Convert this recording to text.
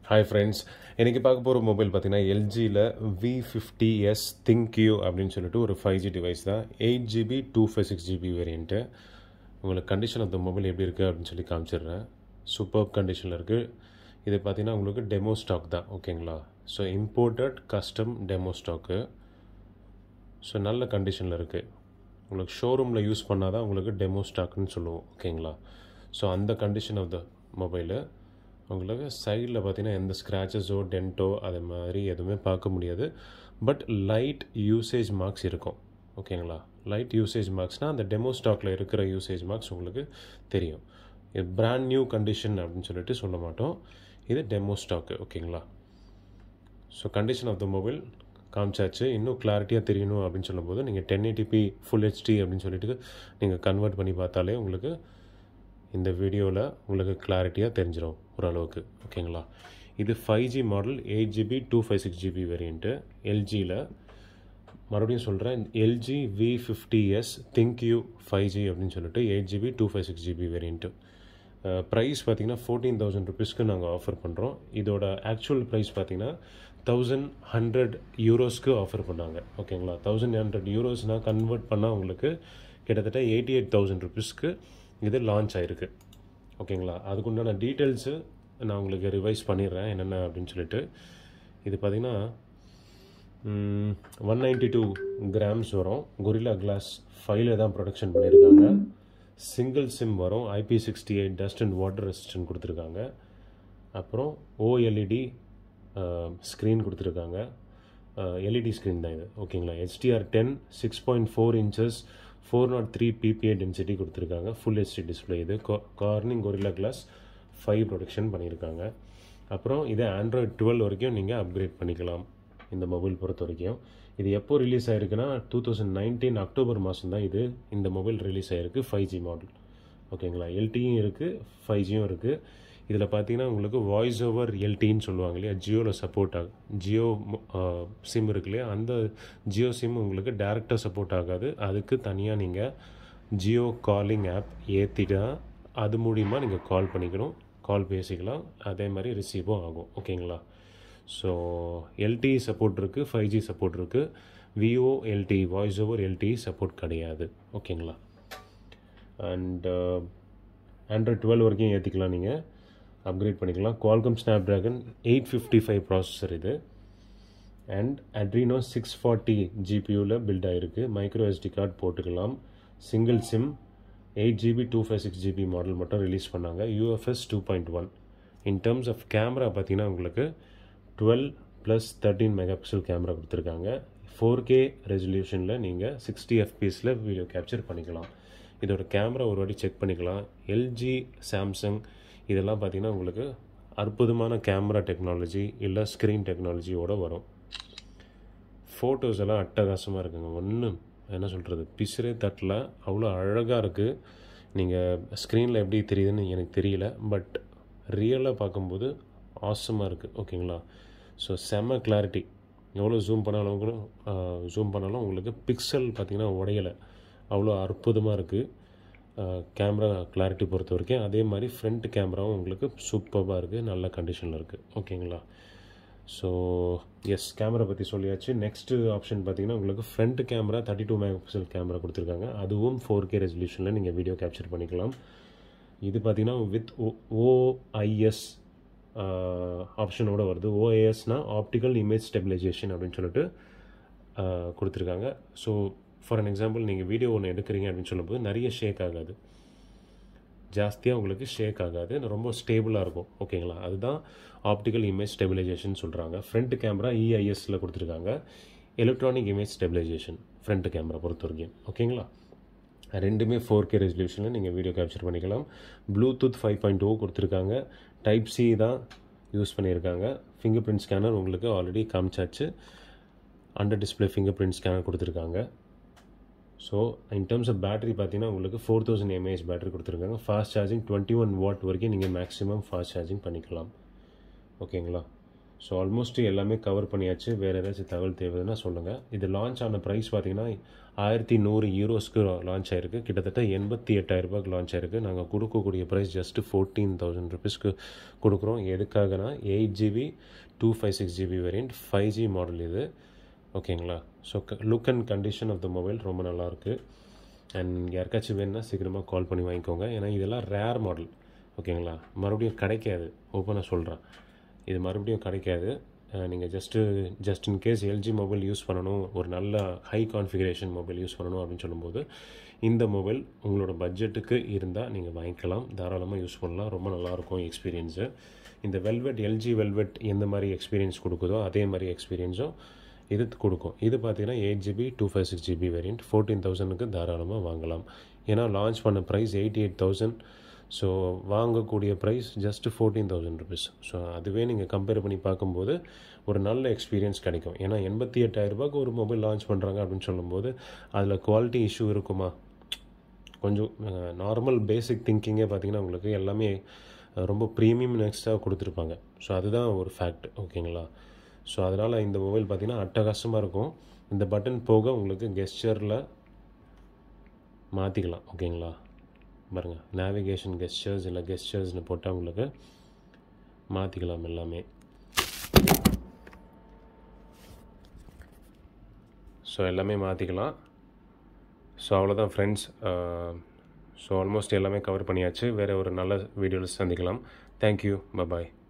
hi friends இன்றைக்கி பார்க்க போகிற மொபைல் பார்த்தீங்கன்னா எல்ஜியில் வி ஃபிஃப்டி எஸ் திங்க்யூ அப்படின்னு சொல்லிட்டு ஒரு ஃபைவ் ஜி டிவைஸ் தான் eight GB two five six GB variant உங்களுக்கு கண்டிஷன் ஆஃப் த மொபைல் எப்படி இருக்குது அப்படின்னு சொல்லி காமிச்சிடுறேன் சூப்பர் கண்டிஷனில் இருக்குது இது பார்த்தீங்கன்னா உங்களுக்கு டெமோ ஸ்டாக் தான் ஓகேங்களா so imported custom demo stock so நல்ல கண்டிஷனில் இருக்குது உங்களுக்கு ஷோரூமில் யூஸ் பண்ணால் தான் உங்களுக்கு டெமோ ஸ்டாக்னு சொல்லுவோம் ஓகேங்களா ஸோ அந்த கண்டிஷன் ஆஃப் த மொபைலு உங்களுக்கு சைடில் பார்த்தீங்கன்னா எந்த ஸ்க்ராச்சஸோ டென்ட்டோ அது மாதிரி எதுவுமே பார்க்க முடியாது பட் லைட் யூசேஜ் மார்க்ஸ் இருக்கும் ஓகேங்களா லைட் யூசேஜ் மார்க்ஸ்னால் அந்த டெமோ ஸ்டாக்கில் இருக்கிற யூசேஜ் மார்க்ஸ் உங்களுக்கு தெரியும் இது பிராண்ட் நியூ கண்டிஷன் அப்படின்னு சொல்லிட்டு சொல்ல மாட்டோம் இது டெமோ ஸ்டாக்கு ஓகேங்களா so condition of the mobile காமிச்சாச்சு இன்னும் கிளாரிட்டியாக தெரியணும் அப்படின்னு சொல்லும்போது நீங்கள் டென் எயிட்டிபி ஃபுல் ஹெச்டி அப்படின்னு சொல்லிட்டு நீங்கள் கன்வெர்ட் பண்ணி பார்த்தாலே உங்களுக்கு இந்த வீடியோவில் உங்களுக்கு கிளாரிட்டியாக தெரிஞ்சிடும் ஓரளவுக்கு ஓகேங்களா இது five G model eight GB two five six GB variant எல்ஜியில் மறுபடியும் சொல்கிறேன் LG V fifty S ThinQ five G அப்படின்னு சொல்லிட்டு eight GB two five six GB variant price பார்த்தீங்கன்னா ஃபோர்டீன் தௌசண்ட் ருபீஸ்க்கு நாங்கள் ஆஃபர் பண்ணுறோம் இதோட ஆக்சுவல் ப்ரைஸ் பார்த்தீங்கன்னா தௌசண்ட் ஹண்ட்ரட் யூரோஸ்க்கு ஆஃபர் பண்ணாங்க ஓகேங்களா தௌசண்ட் ஹண்ட்ரட் யூரோஸ்னால் கன்வெர்ட் பண்ணால் உங்களுக்கு கிட்டத்தட்ட எயிட்டி எயிட் தௌசண்ட் ருபீஸ்க்கு இது லான்ச் ஆகிருக்கு ஓகேங்களா அதுக்குண்டான டீட்டெயில்ஸு நான் உங்களுக்கு ரிவைஸ் பண்ணிடுறேன் என்னென்ன அப்படின்னு சொல்லிட்டு இது பார்த்திங்கன்னா ஒன் நைன்டி டூ கிராம்ஸ் வரும் கொரில்லா கிளாஸ் ஃபைவ்ல தான் ப்ரொடக்ஷன் பண்ணியிருக்காங்க சிங்கிள் சிம் வரும் IP sixty eight dust and water resistant கொடுத்துருக்காங்க அப்புறம் ஓஎல்இடி ஸ்க்ரீன் கொடுத்துருக்காங்க எல்இடி ஸ்க்ரீன் தான் இது ஓகேங்களா HDR ten six point four inches four nought three PPI density கொடுத்துருக்காங்க ஃபுல் ஹெச்டி டிஸ்பிளே இது Corning Gorilla Glass five protection பண்ணியிருக்காங்க அப்புறம் இதை ஆண்ட்ராய்ட் டுவெல் வரைக்கும் நீங்கள் அப்கிரேட் பண்ணிக்கலாம் இந்த மொபைல் பொறுத்த வரைக்கும் இது எப்போ ரிலீஸ் ஆயிருக்குன்னா டூ தௌசண்ட் நைன்டீன் அக்டோபர் மாதம் தான் இது இந்த மொபைல் ரிலீஸ் ஆகிருக்கு ஃபைவ் ஜி மாடல் ஓகேங்களா எல்டியும் இருக்குது ஃபைவ் ஜியும் இருக்குது இதில் பார்த்தீங்கன்னா உங்களுக்கு வாய்ஸ் ஓவர் எல்டின்னு சொல்லுவாங்க இல்லையா ஜியோவில் சப்போர்ட் ஆகும் ஜியோ சிம் இருக்கு இல்லையா அந்த ஜியோ சிம் உங்களுக்கு டேரெக்டாக சப்போர்ட் ஆகாது அதுக்கு தனியாக நீங்கள் ஜியோ காலிங் ஆப் ஏற்றிட்டா அது மூலிமா நீங்கள் கால் பண்ணிக்கணும் கால் பேசிக்கலாம் அதே மாதிரி ரிசீவும் ஆகும் ஓகேங்களா ஸோ எல்டி சப்போர்ட் இருக்குது ஃபைவ் ஜி சப்போர்ட் இருக்குது V O L T voice over L T support கிடையாது ஓகேங்களா அண்ட் ஆண்ட்ராய்ட் டுவெல் வரைக்கும் ஏற்றிக்கலாம் நீங்கள் அப்கிரேட் பண்ணிக்கலாம் Qualcomm Snapdragon eight fifty five processor இது அண்ட் அட்ரினோ சிக்ஸ் ஃபார்ட்டி ஜிபியூவில் பில்ட் ஆகிருக்கு மைக்ரோ எஸ்டி கார்டு போட்டுக்கலாம் single SIM eight GB two five six GB model மட்டும் ரிலீஸ் பண்ணாங்க UFS two point one in terms of camera பார்த்தீங்கன்னா உங்களுக்கு dual plus thirteen megapixel camera கொடுத்துருக்காங்க four K ரெசல்யூஷனில் நீங்கள் சிக்ஸ்டி எஃபிஎஸில் வீடியோ கேப்சர் பண்ணிக்கலாம் இதோட கேமரா ஒரு வாட்டி செக் பண்ணிக்கலாம் எல்ஜி சாம்சங் இதெல்லாம் பார்த்திங்கன்னா உங்களுக்கு அற்புதமான கேமரா டெக்னாலஜி இல்லை ஸ்க்ரீன் டெக்னாலஜியோடு வரும் ஃபோட்டோஸ் எல்லாம் அட்டகாசமாக இருக்குங்க ஒன்றும் என்ன சொல்கிறது பிசுரே தட்டில் அவ்வளோ அழகாக இருக்குது நீங்கள் ஸ்க்ரீனில் எப்படி தெரியுதுன்னு எனக்கு தெரியல பட் ரியலாக பார்க்கும்போது ஆசமாக இருக்குது ஓகேங்களா ஸோ செம்ம கிளாரிட்டி எவ்வளோ ஜூம் பண்ணாலும் கூட ஜூம் பண்ணாலும் உங்களுக்கு பிக்சல் பார்த்திங்கன்னா உடையலை அவ்வளோ அற்புதமாக இருக்குது கேமரா கிளாரிட்டி பொறுத்த வரைக்கும் அதே மாதிரி ஃப்ரண்ட் கேமராவும் உங்களுக்கு சூப்பராக இருக்குது நல்ல கண்டிஷனில் இருக்குது ஓகேங்களா ஸோ எஸ் கேமரா பற்றி சொல்லியாச்சு நெக்ஸ்ட்டு ஆப்ஷன் பார்த்தீங்கன்னா உங்களுக்கு front camera thirty two megapixel camera கொடுத்துருக்காங்க அதுவும் ஃபோர் கே ரெசல்யூஷனில் நீங்கள் வீடியோ கேப்சர் பண்ணிக்கலாம் இது பார்த்தீங்கன்னா வித் ஓஐஎஸ் ஆப்ஷனோட வருது ஓஏஎஸ்னால் ஆப்டிக்கல் இமேஜ் ஸ்டெபிலைசேஷன் அப்படின்னு சொல்லிட்டு கொடுத்துருக்காங்க ஸோ ஃபார் அன் எக்ஸாம்பிள் நீங்கள் வீடியோ ஒன்று எடுக்கிறீங்க அப்படின்னு சொல்லும்போது நிறைய ஷேக் ஆகாது ஜாஸ்தியாக உங்களுக்கு ஷேக் ஆகாது ரொம்ப ஸ்டேபிளாக இருக்கும் ஓகேங்களா அதுதான் ஆப்டிக்கல் இமேஜ் ஸ்டெபிலைசேஷன் சொல்கிறாங்க ஃப்ரண்ட் கேமரா இஐஎஸில் கொடுத்துருக்காங்க electronic image stabilisation front camera பொறுத்த வரைக்கும் ஓகேங்களா ரெண்டுமே ஃபோர் கே ரெசல்யூஷனில் நீங்கள் வீடியோ கேப்சர் பண்ணிக்கலாம் ப்ளூடூத் ஃபைவ் பாயிண்ட் ஓ கொடுத்துருக்காங்க டைப் சி தான் யூஸ் பண்ணியிருக்காங்க ஃபிங்கர் பிரிண்ட் ஸ்கேனர் உங்களுக்கு ஆல்ரெடி காமிச்சாச்சு under display fingerprint scanner கொடுத்துருக்காங்க so in terms of battery பார்த்தீங்கன்னா உங்களுக்கு ஃபோர் தௌசண்ட் எம்ஏஹெச் பேட்டரி கொடுத்துருக்காங்க fast charging twenty one watt வரைக்கும் நீங்கள் மேக்ஸிமம் ஃபாஸ்ட் சார்ஜிங் பண்ணிக்கலாம் ஓகேங்களா ஸோ ஆல்மோஸ்ட் எல்லாமே கவர் பண்ணியாச்சு வேறு ஏதாச்சும் தகவல் தேவைன்னா சொல்லுங்கள் இது லான்ச் ஆன ப்ரைஸ் பார்த்தீங்கன்னா ஆயிரத்தி நூறு யூரோஸ்க்கு லான்ச் ஆயிருக்கு கிட்டத்தட்ட எண்பத்தி எட்டாயிரம் ரூபாய்க்கு லான்ச் ஆயிருக்கு நாங்கள் கொடுக்கக்கூடிய ப்ரைஸ் ஜஸ்ட்டு ஃபோர்டீன் தௌசண்ட் ருபீஸ்க்கு கொடுக்குறோம் எதுக்காகனா eight GB two five six GB variant five G model இது ஓகேங்களா so look and condition of the mobile ரொம்ப நல்லாயிருக்கு அண்ட் யாருக்காச்சும் வேணுன்னா சீக்கிரமாக கால் பண்ணி வாங்கிக்கோங்க ஏன்னா இதெல்லாம் ரேர் மாடல் ஓகேங்களா மறுபடியும் கிடைக்காது ஓப்பனாக சொல்கிறேன் இது மறுபடியும் கிடைக்காது நீங்கள் just just in case LG mobile use பண்ணணும் ஒரு நல்ல ஹை கான்ஃபிகரேஷன் மொபைல் யூஸ் பண்ணணும் அப்படின்னு சொல்லும்போது இந்த மொபைல் உங்களோட பட்ஜெட்டுக்கு இருந்தால் நீங்கள் வாங்கிக்கலாம் தாராளமாக யூஸ் பண்ணலாம் ரொம்ப நல்லாயிருக்கும் எக்ஸ்பீரியன்ஸு இந்த வெல்வெட் எல்ஜி வெல்வெட் எந்த மாதிரி எக்ஸ்பீரியன்ஸ் கொடுக்குதோ அதே மாதிரி எக்ஸ்பீரியன்ஸும் இது கொடுக்கும் இது பார்த்தீங்கன்னா eight GB two five six GB variant fourteen தௌசண்ட்க்கு தாராளமாக வாங்கலாம் ஏன்னா லான்ச் பண்ண price eighty eight thousand so வாங்கக்கூடிய price just fourteen thousand rupees so அதுவே நீங்கள் கம்பேர் பண்ணி பார்க்கும்போது ஒரு நல்ல எக்ஸ்பீரியன்ஸ் கிடைக்கும் ஏன்னா எண்பத்தி எட்டாயிரரூபாய்க்கு ஒரு மொபைல் லான்ச் பண்ணுறாங்க அப்படின்னு சொல்லும்போது அதில் குவாலிட்டி இஷ்யூ இருக்குமா கொஞ்சம் நார்மல் பேசிக் திங்கிங்கே பார்த்தீங்கன்னா உங்களுக்கு எல்லாமே ரொம்ப ப்ரீமியம் நெக்ஸ்ட்டாக கொடுத்துருப்பாங்க ஸோ அதுதான் ஒரு ஃபேக்ட் ஓகேங்களா ஸோ அதனால் இந்த மொபைல் பார்த்திங்கன்னா அட்டகாசமாக இருக்கும் இந்த பட்டன் போக உங்களுக்கு கெஸ்டரில் மாற்றிக்கலாம் ஓகேங்களா பாருங்கள் நேவிகேஷன் கெஸ்டர்ஸ் இல்லை கெஸ்டர்ஸ்னு போட்டால் உங்களுக்கு மாற்றிக்கலாம் எல்லாமே ஸோ எல்லாமே மாற்றிக்கலாம் ஸோ அவ்வளோதான் ஃப்ரெண்ட்ஸ் ஸோ ஆல்மோஸ்ட் எல்லாமே கவர் பண்ணியாச்சு வேறு ஒரு நல்ல வீடியோவில் சந்திக்கலாம் தேங்க்யூ பபாய்